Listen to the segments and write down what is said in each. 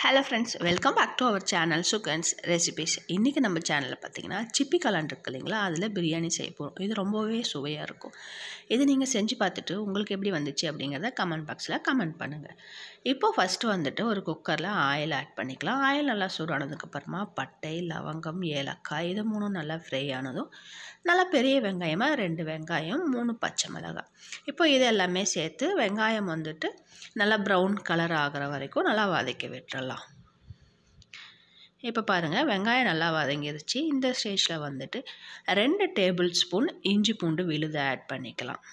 hello friends welcome back to our channel Sugan's recipes இன்றைக்கி நம்ம சேனலில் பார்த்தீங்கன்னா சிப்பி கலான் இருக்கு இல்லைங்களா அதில் பிரியாணி செய்ய போகிறோம் இது ரொம்பவே சுவையாக இருக்கும் இது நீங்கள் செஞ்சு பார்த்துட்டு உங்களுக்கு எப்படி வந்துச்சு அப்படிங்கிறத கமெண்ட் பாக்ஸில் கமெண்ட் பண்ணுங்கள் இப்போது ஃபஸ்ட்டு வந்துட்டு ஒரு குக்கரில் ஆயில் ஆட் பண்ணிக்கலாம் ஆயில் நல்லா சூடானதுக்கப்புறமா பட்டை லவங்கம் ஏலக்காய் இது மூணும் நல்லா ஃப்ரை ஆனதும் நல்லா பெரிய வெங்காயமாக ரெண்டு வெங்காயம் மூணு பச்சை மிளகாய் இப்போ இது எல்லாமே சேர்த்து வெங்காயம் வந்துட்டு நல்லா ப்ரௌன் கலர் ஆகிற வரைக்கும் நல்லா வதக்கி விட்டுறலாம் இப்போ பாருங்கள் வெங்காயம் நல்லா வதங்கிருச்சு இந்த ஸ்டேஜில் வந்துட்டு ரெண்டு டேபிள் ஸ்பூன் இஞ்சி பூண்டு விழுது ஆட் பண்ணிக்கலாம்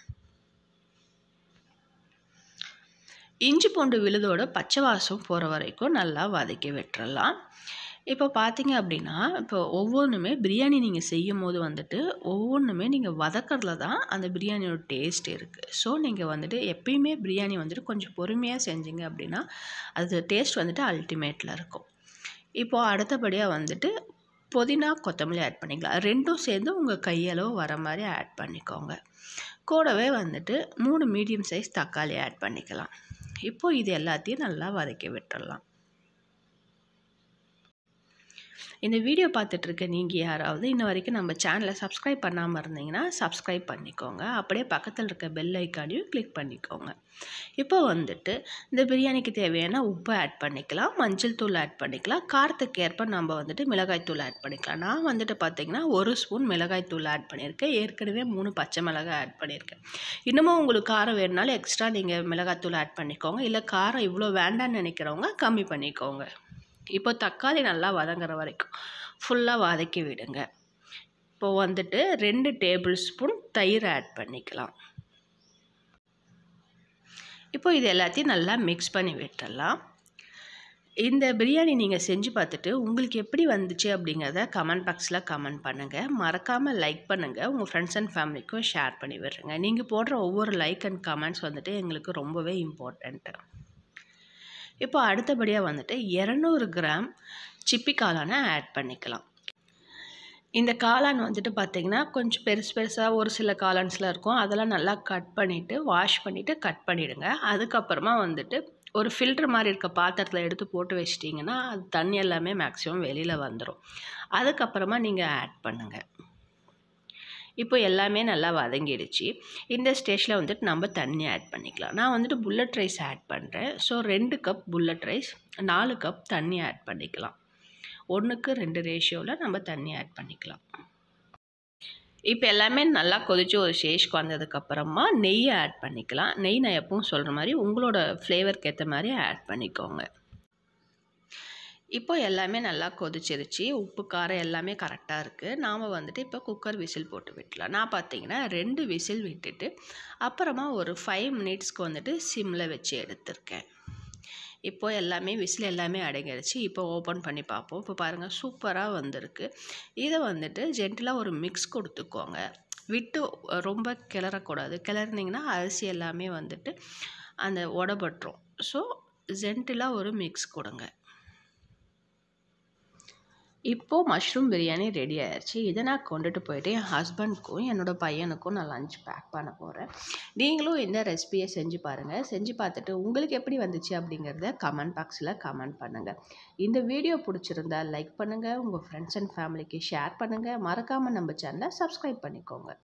இஞ்சி பூண்டு விழுதோட பச்சை வாசம் போகிற வரைக்கும் நல்லா வதக்கி விட்டுறலாம் இப்போ பார்த்தீங்க அப்படின்னா இப்போ ஒவ்வொன்றுமே பிரியாணி நீங்கள் செய்யும் போது வந்துட்டு ஒவ்வொன்றுமே நீங்கள் வதக்கிறதுல தான் அந்த பிரியாணியோட டேஸ்ட் இருக்குது ஸோ நீங்கள் வந்துட்டு எப்பயுமே பிரியாணி வந்துட்டு கொஞ்சம் பொறுமையாக செஞ்சீங்க அப்படின்னா அது டேஸ்ட் வந்துட்டு அல்டிமேட்டில் இருக்கும் இப்போது அடுத்தபடியாக வந்துட்டு புதினா கொத்தமல்லி ஆட் பண்ணிக்கலாம் ரெண்டும் சேர்ந்து உங்கள் கையளவு வர மாதிரி ஆட் பண்ணிக்கோங்க கூடவே வந்துட்டு மூணு மீடியம் சைஸ் தக்காளி ஆட் பண்ணிக்கலாம் இப்போது இது எல்லாத்தையும் நல்லா வதக்கி விட்டுடலாம் இந்த வீடியோ பார்த்துட்ருக்க நீங்கள் யாராவது இன்ன வரைக்கும் நம்ம சேனலை சப்ஸ்கிரைப் பண்ணாமல் இருந்தீங்கன்னா சப்ஸ்கிரைப் பண்ணிக்கோங்க அப்படியே பக்கத்தில் இருக்க பெல் ஐக்கானையும் கிளிக் பண்ணிக்கோங்க இப்போ வந்துட்டு இந்த பிரியாணிக்கு தேவையான உப்பு ஆட் பண்ணிக்கலாம் மஞ்சள் தூள் ஆட் பண்ணிக்கலாம் காரத்துக்கு ஏற்ப நம்ம வந்துட்டு மிளகாய் தூள் ஆட் பண்ணிக்கலாம் நான் வந்துட்டு பார்த்திங்கன்னா ஒரு ஸ்பூன் மிளகாய் தூள் ஆட் பண்ணியிருக்கேன் ஏற்கனவே மூணு பச்சை மிளகாய் ஆட் பண்ணியிருக்கேன் இன்னமும் உங்களுக்கு காரம் வேணுனாலும் எக்ஸ்ட்ரா நீங்கள் மிளகாய் தூள் ஆட் பண்ணிக்கோங்க இல்லை காரம் இவ்வளோ வேண்டான்னு நினைக்கிறவங்க கம்மி பண்ணிக்கோங்க இப்போ தக்காளி நல்லா வதங்குற வரைக்கும் ஃபுல்லாக வதக்கி விடுங்க இப்போ வந்துட்டு ரெண்டு டேபிள் ஸ்பூன் தயிர் ஆட் பண்ணிக்கலாம் இப்போ இது எல்லாத்தையும் நல்லா மிக்ஸ் பண்ணி விட்டுடலாம் இந்த பிரியாணி நீங்கள் செஞ்சு பார்த்துட்டு உங்களுக்கு எப்படி வந்துச்சு அப்படிங்கிறத கமெண்ட் பாக்ஸில் கமெண்ட் பண்ணுங்கள் மறக்காமல் லைக் பண்ணுங்கள் உங்கள் ஃப்ரெண்ட்ஸ் அண்ட் ஃபேமிலிக்கும் ஷேர் பண்ணி விடுறேங்க நீங்கள் போடுற ஒவ்வொரு லைக் அண்ட் கமெண்ட்ஸ் வந்துட்டு எங்களுக்கு ரொம்பவே இம்பார்ட்டண்ட்டு இப்போ அடுத்தபடியாக வந்துட்டு இரநூறு கிராம் சிப்பி காளானை ஆட் பண்ணிக்கலாம் இந்த காளான் வந்துட்டு பார்த்திங்கன்னா கொஞ்சம் பெருசு பெருசாக ஒரு சில காளான்ஸ்லாம் இருக்கும் அதெல்லாம் நல்லா கட் பண்ணிவிட்டு வாஷ் பண்ணிவிட்டு கட் பண்ணிவிடுங்க அதுக்கப்புறமா வந்துட்டு ஒரு ஃபில்ட்ரு மாதிரி இருக்க பாத்திரத்தில் எடுத்து போட்டு வச்சிட்டிங்கன்னா அது தண்ணி எல்லாமே மேக்ஸிமம் வெளியில் வந்துடும் அதுக்கப்புறமா நீங்கள் ஆட் பண்ணுங்கள் இப்போ எல்லாமே நல்லா வதங்கிடுச்சு இந்த ஸ்டேஜில் வந்துட்டு நம்ம தண்ணி ஆட் பண்ணிக்கலாம் நான் வந்துட்டு புல்லட் ரைஸ் ஆட் பண்ணுறேன் ஸோ ரெண்டு கப் புல்லட் ரைஸ் நாலு கப் தண்ணி ஆட் பண்ணிக்கலாம் ஒன்றுக்கு ரெண்டு ரேஷியோவில் நம்ம தண்ணி ஆட் பண்ணிக்கலாம் இப்போ எல்லாமே நல்லா கொதிச்சு ஒரு ஸ்டேஜ்க்கு வந்ததுக்கப்புறமா நெய்யை ஆட் பண்ணிக்கலாம் நெய் நான் எப்பவும் சொல்கிற மாதிரி உங்களோட ஃப்ளேவருக்கு ஏற்ற மாதிரி ஆட் பண்ணிக்கோங்க இப்போ எல்லாமே நல்லா கொதிச்சிருச்சு உப்பு காரம் எல்லாமே கரெக்டாக இருக்குது நாம் வந்துட்டு இப்போ குக்கர் விசில் போட்டு விட்டலாம் நான் பார்த்தீங்கன்னா ரெண்டு விசில் விட்டுட்டு அப்புறமா ஒரு ஃபைவ் மினிட்ஸ்க்கு வந்துட்டு சிம்மில் வச்சு எடுத்திருக்கேன் இப்போது எல்லாமே விசில் எல்லாமே அடங்கிடுச்சு இப்போ ஓப்பன் பண்ணி பார்ப்போம் இப்போ பாருங்கள் சூப்பராக வந்திருக்கு இதை வந்துட்டு ஜென்டிலாக ஒரு மிக்ஸ் கொடுத்துக்கோங்க விட்டு ரொம்ப கிளறக்கூடாது கிளறினீங்கன்னா அரிசி எல்லாமே வந்துட்டு அந்த உடபட்டுரும் ஸோ ஜென்டிலாக ஒரு மிக்ஸ் கொடுங்க இப்போது மஷ்ரூம் பிரியாணி ரெடி ஆயிடுச்சு இதை நான் கொண்டுட்டு போயிட்டு என் ஹஸ்பண்ட்க்கும் என்னோடய பையனுக்கும் நான் லஞ்ச் பேக் பண்ண போகிறேன் நீங்களும் இந்த ரெசிபியை செஞ்சு பாருங்கள் செஞ்சு பார்த்துட்டு உங்களுக்கு எப்படி வந்துச்சு அப்படிங்கிறத கமெண்ட் பாக்ஸில் கமெண்ட் பண்ணுங்கள் இந்த வீடியோ பிடிச்சிருந்தா லைக் பண்ணுங்கள் உங்கள் ஃப்ரெண்ட்ஸ் அண்ட் ஃபேமிலிக்கு ஷேர் பண்ணுங்கள் மறக்காமல் நம்ம சேனலை சப்ஸ்கிரைப் பண்ணிக்கோங்க